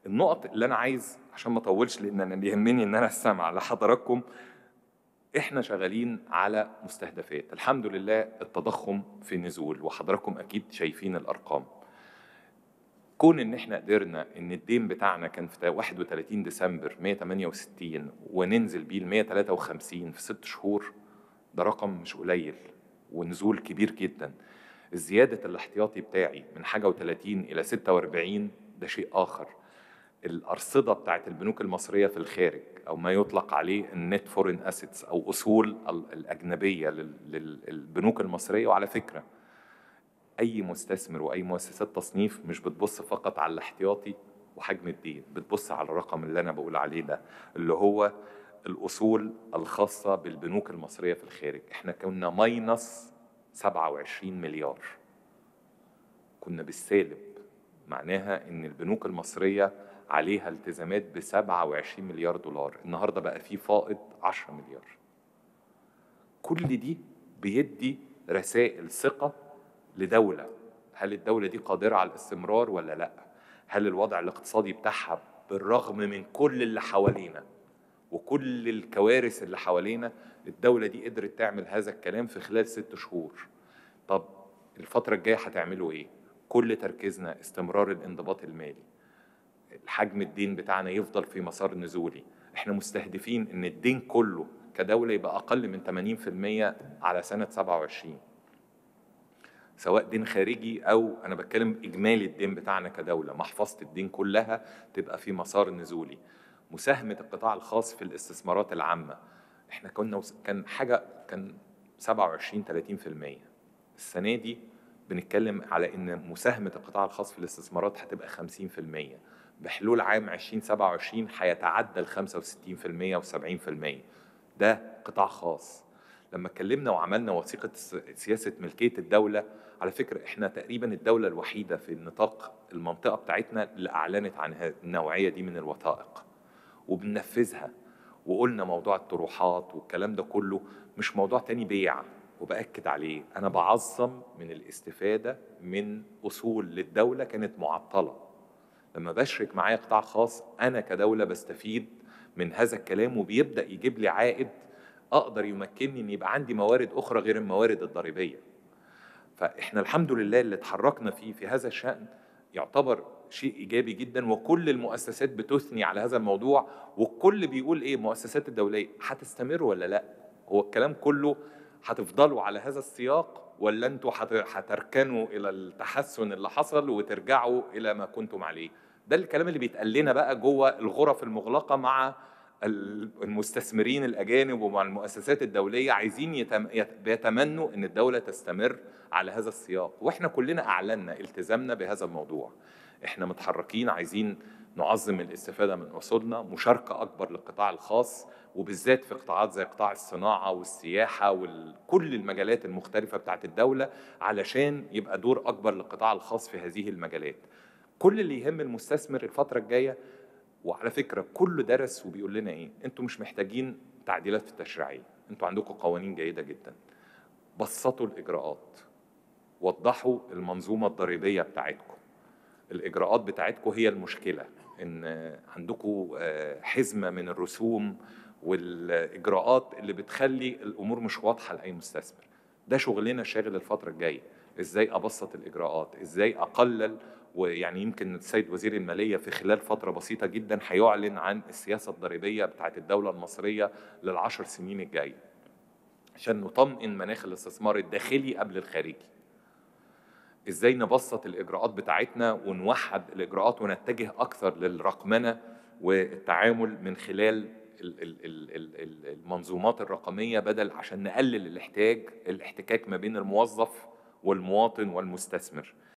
النقط اللي انا عايز عشان ما اطولش لان انا بيهمني ان انا استمع لحضراتكم احنا شغالين على مستهدفات الحمد لله التضخم في نزول وحضراتكم اكيد شايفين الارقام كون ان احنا قدرنا ان الدين بتاعنا كان في 31 ديسمبر 168 وننزل بيه ل 153 في ست شهور ده رقم مش قليل ونزول كبير جدا الزيادة الاحتياطي بتاعي من حاجة و30 إلى 46 ده شيء آخر الأرصدة بتاعت البنوك المصرية في الخارج أو ما يطلق عليه النت فورين أسيتس أو أصول الأجنبية للبنوك المصرية وعلى فكرة أي مستثمر وأي مؤسسات تصنيف مش بتبص فقط على الاحتياطي وحجم الدين بتبص على الرقم اللي أنا بقول عليه ده اللي هو الأصول الخاصة بالبنوك المصرية في الخارج احنا كنا ماينس 27 مليار كنا بالسالب معناها ان البنوك المصرية عليها التزامات ب 27 مليار دولار النهاردة بقى في فائض 10 مليار كل دي بيدي رسائل ثقة لدولة هل الدولة دي قادرة على الاستمرار ولا لا هل الوضع الاقتصادي بتاعها بالرغم من كل اللي حوالينا وكل الكوارث اللي حوالينا الدولة دي قدرت تعمل هذا الكلام في خلال ست شهور طب الفترة الجاية هتعملوا ايه؟ كل تركيزنا استمرار الانضباط المالي حجم الدين بتاعنا يفضل في مسار نزولي احنا مستهدفين ان الدين كله كدولة يبقى أقل من 80% على سنة 27 سواء دين خارجي أو أنا بتكلم إجمالي الدين بتاعنا كدولة محفظة الدين كلها تبقى في مسار نزولي مساهمة القطاع الخاص في الاستثمارات العامة احنا كنا كان حاجة كان 27 30% السنة دي بنتكلم على ان مساهمة القطاع الخاص في الاستثمارات هتبقى 50% بحلول عام 2027 هيتعدى ال 65% و70% ده قطاع خاص لما اتكلمنا وعملنا وثيقة سياسة ملكية الدولة على فكرة احنا تقريبا الدولة الوحيدة في نطاق المنطقة بتاعتنا اللي أعلنت عن النوعية دي من الوثائق وبننفذها وقلنا موضوع الطروحات والكلام ده كله مش موضوع تاني بيع وبأكد عليه أنا بعظم من الاستفادة من أصول للدولة كانت معطلة لما بشرك معايا قطاع خاص أنا كدولة بستفيد من هذا الكلام وبيبدأ يجيب لي عائد أقدر يمكنني إن يبقى عندي موارد أخرى غير الموارد الضريبية فإحنا الحمد لله اللي اتحركنا فيه في هذا الشأن يعتبر شيء ايجابي جدا وكل المؤسسات بتثني على هذا الموضوع والكل بيقول ايه المؤسسات الدوليه هتستمر ولا لا هو الكلام كله هتفضلوا على هذا السياق ولا انتوا هتركنوا الى التحسن اللي حصل وترجعوا الى ما كنتم عليه ده الكلام اللي بيتقال لنا بقى جوه الغرف المغلقه مع المستثمرين الاجانب ومع المؤسسات الدوليه عايزين يتم... بيتمنوا ان الدوله تستمر على هذا السياق واحنا كلنا اعلنا التزامنا بهذا الموضوع احنا متحركين عايزين نعظم الاستفاده من اصولنا مشاركه اكبر للقطاع الخاص وبالذات في قطاعات زي قطاع الصناعه والسياحه وكل المجالات المختلفه بتاعت الدوله علشان يبقى دور اكبر للقطاع الخاص في هذه المجالات كل اللي يهم المستثمر الفتره الجايه وعلى فكره كله درس وبيقول لنا ايه انتوا مش محتاجين تعديلات في التشريعيه انتوا عندكم قوانين جيده جدا بسطوا الاجراءات وضحوا المنظومه الضريبيه بتاعتكم الاجراءات بتاعتكم هي المشكله ان عندكم حزمه من الرسوم والاجراءات اللي بتخلي الامور مش واضحه لاي مستثمر ده شغلنا الشاغل الفتره الجايه ازاي ابسط الاجراءات ازاي اقلل ويعني يمكن السيد وزير الماليه في خلال فتره بسيطه جدا هيعلن عن السياسه الضريبيه بتاعت الدوله المصريه للعشر سنين الجايه عشان نطمئن مناخ الاستثمار الداخلي قبل الخارجي ازاي نبسط الاجراءات بتاعتنا ونوحد الاجراءات ونتجه اكثر للرقمنه والتعامل من خلال المنظومات الرقميه بدل عشان نقلل الاحتاج الاحتكاك ما بين الموظف والمواطن والمستثمر